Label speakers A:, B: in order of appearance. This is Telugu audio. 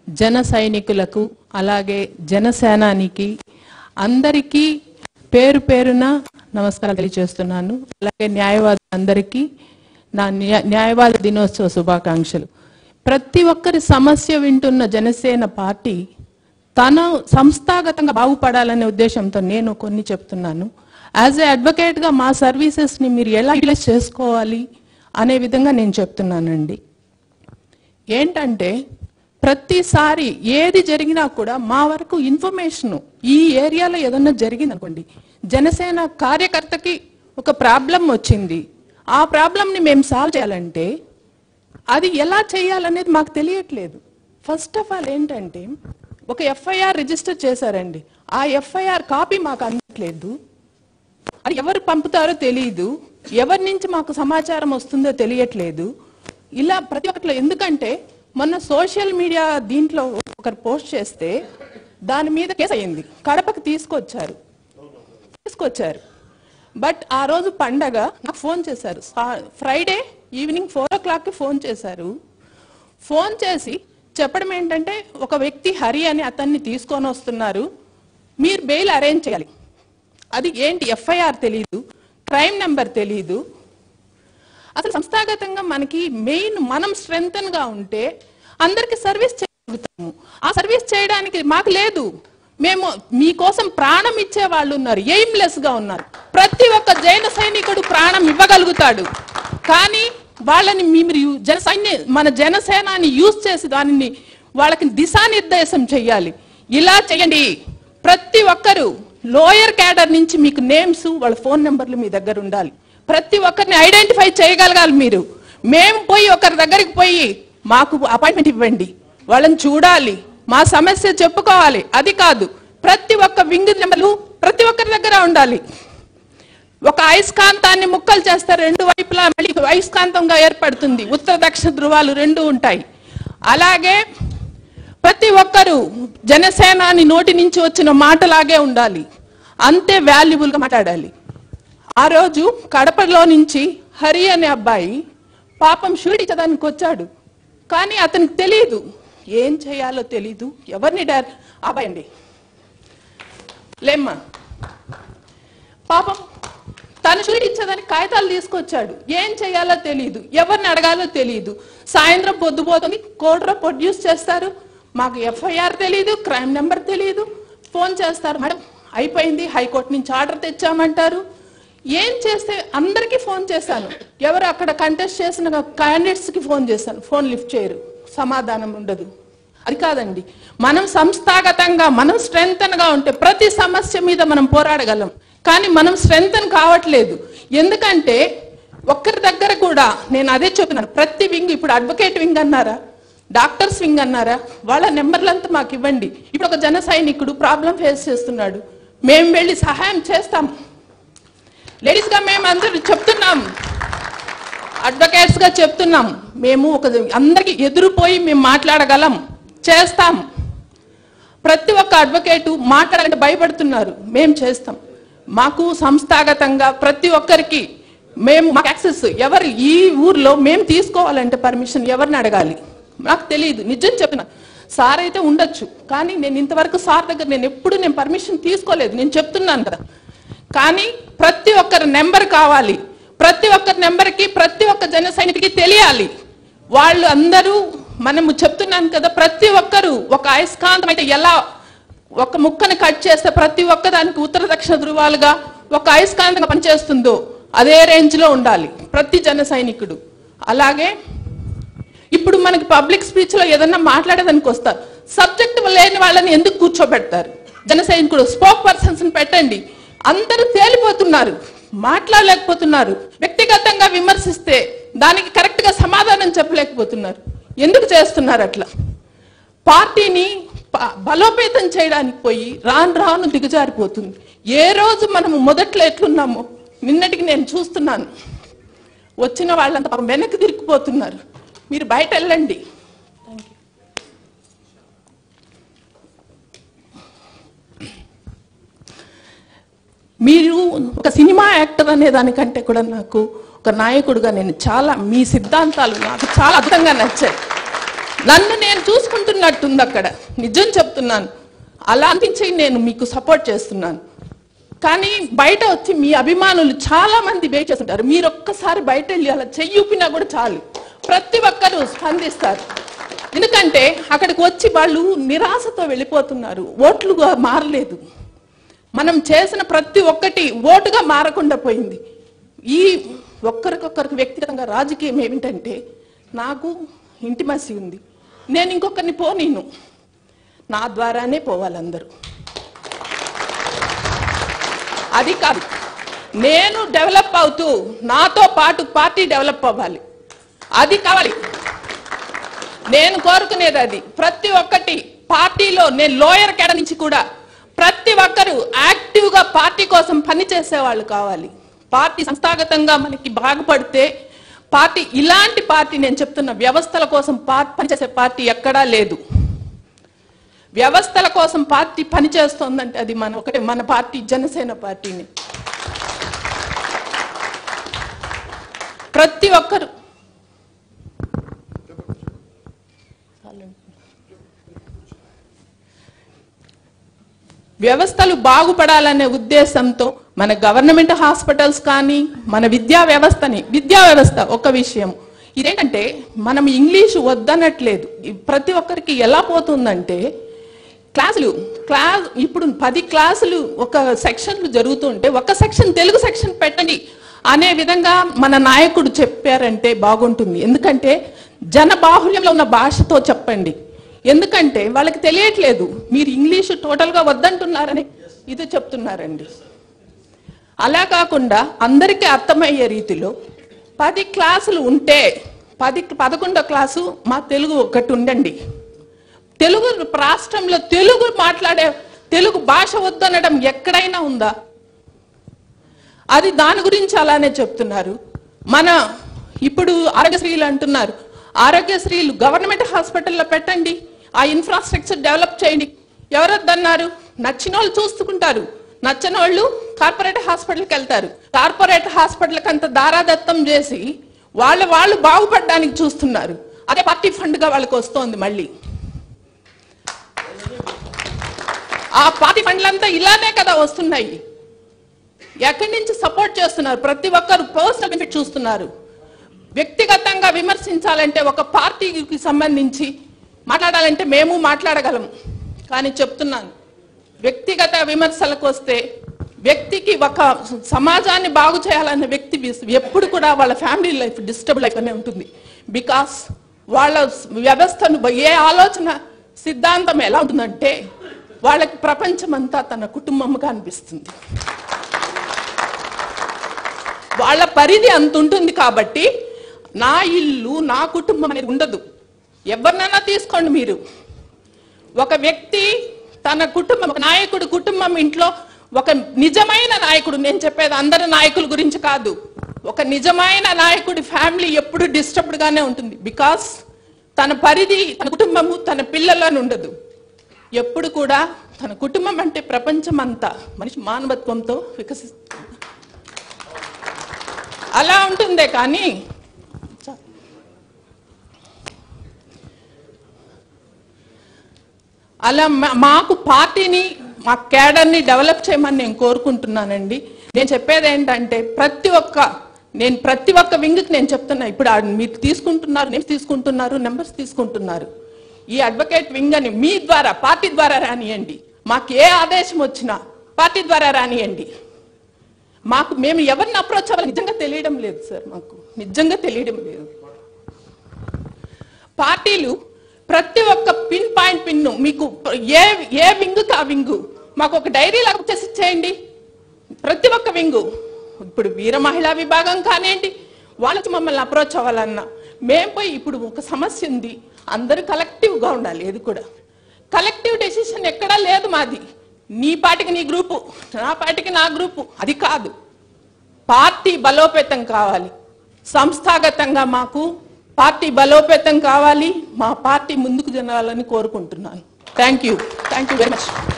A: జన సైనికులకు అలాగే జనసేనానికి అందరికీ పేరు పేరున నమస్కారం తెలియజేస్తున్నాను అలాగే న్యాయవాదులందరికీ నా న్యా- న్యాయవాద దినోత్సవ శుభాకాంక్షలు ప్రతి ఒక్కరి సమస్య వింటున్న జనసేన పార్టీ తన సంస్థాగతంగా బాగుపడాలనే ఉద్దేశంతో నేను కొన్ని చెప్తున్నాను యాజ్ ఏ అడ్వకేట్గా మా సర్వీసెస్ని మీరు ఎలా యూటిలైజ్ చేసుకోవాలి అనే విధంగా నేను చెప్తున్నానండి ఏంటంటే ప్రతిసారి ఏది జరిగినా కూడా మా వరకు ఇన్ఫర్మేషన్ ఈ ఏరియాలో ఏదన్నా జరిగింది అనుకోండి జనసేన కార్యకర్తకి ఒక ప్రాబ్లం వచ్చింది ఆ ప్రాబ్లంని మేము సాల్వ్ చేయాలంటే అది ఎలా చేయాలనేది మాకు తెలియట్లేదు ఫస్ట్ ఆఫ్ ఆల్ ఏంటంటే ఒక ఎఫ్ఐఆర్ రిజిస్టర్ చేశారండి ఆ ఎఫ్ఐఆర్ కాపీ మాకు అందట్లేదు అది ఎవరు పంపుతారో తెలియదు ఎవరి నుంచి మాకు సమాచారం వస్తుందో తెలియట్లేదు ఇలా ప్రతి ఒక్కటిలో ఎందుకంటే మొన్న సోషల్ మీడియా దీంట్లో ఒకరు పోస్ట్ చేస్తే దాని మీద కేసు అయింది కడపకు తీసుకొచ్చారు తీసుకొచ్చారు బట్ ఆ రోజు పండగ నాకు ఫోన్ చేశారు సా- ఫ్రైడే ఈవినింగ్ ఫోర్ ఓ క్లాక్కి ఫోన్ చేశారు ఫోన్ చేసి చెప్పడం ఏంటంటే ఒక వ్యక్తి హరి అని అతన్ని తీసుకొని వస్తున్నారు మీరు బెయిల్ అరేంజ్ చేయాలి అది ఏంటి ఎఫ్ఐఆర్ తెలియదు క్రైమ్ నెంబర్ తెలియదు అసలు సంస్థాగతంగా మనకి మెయిన్ మనం స్ట్రెంగ్తన్ గా ఉంటే అందరికి సర్వీస్ చేయగలుగుతాము ఆ సర్వీస్ చేయడానికి మాకు లేదు మేము మీకోసం ప్రాణం ఇచ్చే వాళ్ళు ఉన్నారు ఎయిమ్లెస్ గా ఉన్నారు ప్రతి ఒక్క జైన సైనికుడు ప్రాణం ఇవ్వగలుగుతాడు కానీ వాళ్ళని మీరు యు- జన సైన్య మన జనసేనాని యూజ్ చేసి దానిని వాళ్ళకి దిశానిర్దేశం చెయ్యాలి ఇలా చేయండి ప్రతి ఒక్కరు లోయర్ క్యాడర్ నుంచి మీకు నేమ్స్ వాళ్ళ ఫోన్ నెంబర్లు మీ దగ్గర ఉండాలి ప్రతి ఒక్కరిని ఐడెంటిఫై చేయగలగాలి మీరు మేము పోయి ఒకరి దగ్గరికి పోయి మాకు అపాయింట్మెంట్ ఇవ్వండి వాళ్ళని చూడాలి మా సమస్య చెప్పుకోవాలి అది కాదు ప్రతి ఒక్క వింగ్ నెంబర్లు ప్రతి ఒక్కరి దగ్గర ఉండాలి ఒక అయస్కాంతాన్ని ముక్కలు చేస్తే రెండు వైపులా మళ్ళీ అయస్కాంతంగా ఏర్పడుతుంది ఉత్తర దక్షిణ ధృవాలు రెండు ఉంటాయి అలాగే ప్రతి ఒక్కరూ జనసేనాని నోటి నుంచి వచ్చిన మాటలాగే ఉండాలి అంతే valuable గా మాట్లాడాలి ఆ రోజు కడపలో నుంచి హరి అనే అబ్బాయి పాపం షూట్ ఇచ్చడానికి వచ్చాడు కానీ అతనికి తెలియదు ఏం చేయాలో తెలీదు ఎవరిని డైర్ అబ్బాయి అండి లేమ్మా పాపం తను షూట్ ఇచ్చేదానికి కాగితాలు తీసుకొచ్చాడు ఏం చేయాలో తెలియదు ఎవరిని అడగాలో తెలియదు సాయంత్రం పొద్దుపోతుంది కోర్టులో ప్రొడ్యూస్ చేస్తారు మాకు ఎఫ్ఐఆర్ తెలియదు క్రైమ్ నెంబర్ తెలియదు ఫోన్ చేస్తారు మేడం అయిపోయింది హైకోర్టు నుంచి ఆర్డర్ తెచ్చామంటారు ఏం చేస్తే అందరికీ ఫోన్ చేశాను ఎవరు అక్కడ కంటెస్ట్ చేసిన candidates కి ఫోన్ చేశాను ఫోన్ లిఫ్ట్ చేయరు సమాధానం ఉండదు అది కాదండి మనం సంస్థాగతంగా మనం స్ట్రెంగ్తన్ గా ఉంటే ప్రతి సమస్య మీద మనం పోరాడగలం కానీ మనం స్ట్రెంగ్తన్ కావట్లేదు ఎందుకంటే ఒక్కరి దగ్గర కూడా నేను అదే చెప్తున్నాను ప్రతి వింగ్ ఇప్పుడు అడ్వకేట్ వింగ్ అన్నారా డాక్టర్స్ వింగ్ అన్నారా వాళ్ళ నెంబర్లంతా మాకు ఇవ్వండి ఇప్పుడు ఒక జన సైనికుడు ప్రాబ్లం ఫేస్ చేస్తున్నాడు మేము వెళ్ళి సహాయం చేస్తాం లేడీస్ గా మేము అందరూ చెప్తున్నాం అడ్వకేట్స్ గా చెప్తున్నాం మేము ఒక అందరికి ఎదురుపోయి మేము మాట్లాడగలం చేస్తాం ప్రతి ఒక్క అడ్వకేటు మాట్లాడాలంటే భయపడుతున్నారు మేము చేస్తాం మాకు సంస్థాగతంగా ప్రతి ఒక్కరికి మేము మాకు యాక్సెస్ ఎవరు ఈ ఊర్లో మేము తీసుకోవాలంటే పర్మిషన్ ఎవరిని అడగాలి నాకు తెలియదు నిజం చెప్పిన సార్ అయితే ఉండొచ్చు కానీ నేను ఇంతవరకు సార్ దగ్గర నేను ఎప్పుడు నేను పర్మిషన్ తీసుకోలేదు నేను చెప్తున్నాను కదా కానీ ప్రతి ఒక్కరి నెంబర్ కావాలి ప్రతి ఒక్కరి నెంబర్కి ప్రతి ఒక్క జన సైనికుడికి తెలియాలి వాళ్ళు అందరూ మనము చెప్తున్నాను కదా ప్రతి ఒక్కరు ఒక అయస్కాంతం అయితే ఎలా ఒక ముక్కని కట్ చేస్తే ప్రతి ఒక్క దానికి ఉత్తర దక్షిణ ధృవాలుగా ఒక అయస్కాంతంగా పనిచేస్తుందో అదే రేంజ్ లో ఉండాలి ప్రతి జన సైనికుడు అలాగే ఇప్పుడు మనకి పబ్లిక్ స్పీచ్ లో ఏదన్నా మాట్లాడేదానికి వస్తారు సబ్జెక్ట్ లేని వాళ్ళని ఎందుకు కూర్చోబెడతారు జన సైనికుడు స్పోక్ పర్సన్స్ పెట్టండి అందరూ తేలిపోతున్నారు మాట్లాడలేకపోతున్నారు వ్యక్తిగతంగా విమర్శిస్తే దానికి కరెక్ట్ గా సమాధానం చెప్పలేకపోతున్నారు ఎందుకు చేస్తున్నారు అట్లా పార్టీని ప- బలోపేతం చేయడానికి పోయి రాను రాను దిగజారిపోతుంది ఏ రోజు మనము మొదట్లో ఎట్లున్నామో నిన్నటికి నేను చూస్తున్నాను వచ్చిన వాళ్ళంతా పాపం వెనక్కి తిరిగిపోతున్నారు మీరు బయట వెళ్ళండి మీరు ఒక సినిమా యాక్టర్ అనే దానికంటే కూడా నాకు ఒక నాయకుడిగా నేను చాలా మీ సిద్ధాంతాలు నాకు చాలా అద్భుతంగా నచ్చాయి నన్ను నేను చూసుకుంటున్నట్టుంది అక్కడ నిజం చెప్తున్నాను అలా అనిపించి నేను మీకు సపోర్ట్ చేస్తున్నాను కానీ బయట వచ్చి మీ అభిమానులు చాలా మంది వెయిట్ చేస్తుంటారు మీరు ఒక్కసారి బయట వెళ్ళి అలా చెయ్యూపినా కూడా చాలు ప్రతి ఒక్కరూ స్పందిస్తారు ఎందుకంటే అక్కడికి వచ్చి వాళ్ళు నిరాశతో వెళ్ళిపోతున్నారు ఓట్లుగా మారలేదు మనం చేసిన ప్రతి ఒక్కటి ఓటుగా మారకుండా పోయింది ఈ ఒక్కరికొక్కరికి వ్యక్తిగతంగా రాజకీయం ఏమిటంటే నాకు ఇంటిమసి ఉంది నేను ఇంకొకరిని పోనీను నా ద్వారానే పోవాలి అందరూ అది కాదు నేను డెవలప్ అవుతూ నాతో పాటు పార్టీ డెవలప్ అవ్వాలి అది కావాలి నేను కోరుకునేది అది ప్రతి ఒక్కటి పార్టీలో నేను లోయర్ కేడ నుంచి కూడా ప్రతి ఒక్కరూ యాక్టివ్ గా పార్టీ కోసం పనిచేసే వాళ్ళు కావాలి పార్టీ సంస్థాగతంగా మనకి బాగుపడితే పార్టీ ఇలాంటి పార్టీ నేను చెప్తున్న వ్యవస్థల కోసం పా- పనిచేసే పార్టీ ఎక్కడా లేదు వ్యవస్థల కోసం పార్టీ పనిచేస్తోందంటే అది మన ఒకటే మన పార్టీ జనసేన పార్టీని ప్రతి ఒక్కరు వ్యవస్థలు బాగుపడాలనే ఉద్దేశంతో మన గవర్నమెంట్ హాస్పిటల్స్ కానీ మన విద్యా వ్యవస్థని విద్యా వ్యవస్థ ఒక విషయం ఇదేంటంటే మనం ఇంగ్లీష్ వద్దనట్లేదు ఈ ప్రతి ఒక్కరికి ఎలా పోతుందంటే క్లాసులు క్లాస్ ఇప్పుడు పది క్లాసులు ఒక సెక్షన్లు జరుగుతుంటే ఒక సెక్షన్ తెలుగు సెక్షన్ పెట్టండి అనే విధంగా మన నాయకుడు చెప్పారంటే బాగుంటుంది ఎందుకంటే జన బాహుళ్యంలో ఉన్న భాషతో చెప్పండి ఎందుకంటే వాళ్ళకి తెలియట్లేదు మీరు ఇంగ్లీష్ టోటల్గా వద్దంటున్నారని ఇది చెప్తున్నారండి అలా కాకుండా అందరికీ అర్థమయ్యే రీతిలో పది క్లాసులు ఉంటే పది పదకొండో క్లాసు మా తెలుగు ఒకటి ఉండండి తెలుగు రాష్ట్రంలో తెలుగు మాట్లాడే తెలుగు భాష వద్దనడం ఎక్కడైనా ఉందా అది దాని గురించి అలానే చెప్తున్నారు మన ఇప్పుడు ఆరోగ్యశ్రీలు అంటున్నారు ఆరోగ్యశ్రీలు గవర్నమెంట్ హాస్పిటల్లో పెట్టండి ఆ ఇన్ఫ్రాస్ట్రక్చర్ డెవలప్ చేయండి ఎవరొద్దన్నారు నచ్చిన వాళ్ళు చూసుకుంటారు నచ్చని వాళ్ళు కార్పొరేట్ హాస్పిటల్కి వెళ్తారు కార్పొరేట్ హాస్పిటల్కి అంత దారాదత్తం చేసి వాళ్ళ వాళ్ళు బాగుపడడానికి చూస్తున్నారు అదే పార్టీ ఫండ్గా వాళ్ళకి వస్తోంది మళ్ళీ ఆ పార్టీ ఫండ్లంతా ఇలానే కదా వస్తున్నాయి ఎక్కడి నుంచి సపోర్ట్ చేస్తున్నారు ప్రతి ఒక్కరు పర్సనల్ బెనిఫిట్ చూస్తున్నారు వ్యక్తిగతంగా విమర్శించాలంటే ఒక పార్టీకి సంబంధించి మాట్లాడాలంటే మేము మాట్లాడగలం కానీ చెప్తున్నాను వ్యక్తిగత విమర్శలకు వస్తే వ్యక్తికి ఒక సమాజాన్ని బాగు చేయాలన్న వ్యక్తి విస్- ఎప్పుడు కూడా వాళ్ళ ఫ్యామిలీ లైఫ్ డిస్టర్బ్ లైఫ్ అనే ఉంటుంది బికాస్ వాళ్ళ వ్యవస్థను బ- ఏ ఆలోచన సిద్ధాంతం ఎలా ఉంటుందంటే వాళ్ళకి ప్రపంచం అంతా తన కుటుంబంగా అనిపిస్తుంది వాళ్ళ పరిధి అంత ఉంటుంది కాబట్టి నా ఇల్లు నా కుటుంబం అనేది ఉండదు ఎవరినైనా తీసుకోండి మీరు ఒక వ్యక్తి తన కుటుంబం ఒక నాయకుడు కుటుంబం ఇంట్లో ఒక నిజమైన నాయకుడు నేను చెప్పేది అందరి నాయకుల గురించి కాదు ఒక నిజమైన నాయకుడి ఫ్యామిలీ ఎప్పుడు డిస్టర్బ్డ్ గానే ఉంటుంది బికాస్ తన పరిధి తన కుటుంబము తన పిల్లలను ఉండదు ఎప్పుడు కూడా తన కుటుంబం అంటే ప్రపంచం అంతా మనిషి మానవత్వంతో వికసిస్తుంది అలా ఉంటుందే కానీ అలా మా- మాకు పార్టీని మా క్యాడర్ని డెవలప్ చేయమని నేను కోరుకుంటున్నానండి నేను చెప్పేది ఏంటంటే ప్రతి ఒక్క నేను ప్రతి ఒక్క వింగ్కి నేను చెప్తున్నా ఇప్పుడు ఆ మీరు తీసుకుంటున్నారు నేమ్స్ తీసుకుంటున్నారు నెంబర్స్ తీసుకుంటున్నారు ఈ అడ్వకేట్ వింగ్ అని మీ ద్వారా పార్టీ ద్వారా రానియండి మాకు ఏ ఆదేశం వచ్చినా పార్టీ ద్వారా రానియండి మాకు మేము ఎవరిని అప్రోచ్ అవ్వాలి నిజంగా తెలియడం లేదు సార్ మాకు నిజంగా తెలియడం లేదు పార్టీలు ప్రతి ఒక్క పిన్ పాయింట్ పిన్ను మీకు ఏ ఏ వింగు ఆ వింగు మాకు ఒక డైరీ లాగా చేసి ఇచ్చేయండి ప్రతి ఒక్క వింగు ఇప్పుడు వీర మహిళా విభాగం కానివ్వండి వాళ్ళకి మమ్మల్ని అప్రోచ్ అవ్వాలన్నా మేము పోయి ఇప్పుడు ఒక సమస్య ఉంది అందరూ కలెక్టివ్గా ఉండాలి ఇది కూడా కలెక్టివ్ డెసిషన్ ఎక్కడా లేదు మాది నీ పాటికి నీ గ్రూపు నా పాటికి నా గ్రూపు అది కాదు పార్టీ బలోపేతం కావాలి సంస్థాగతంగా మాకు పార్టీ బలోపేతం కావాలి మా పార్టీ ముందుకు జరగాలని కోరుకుంటున్నాను thank you thank you very much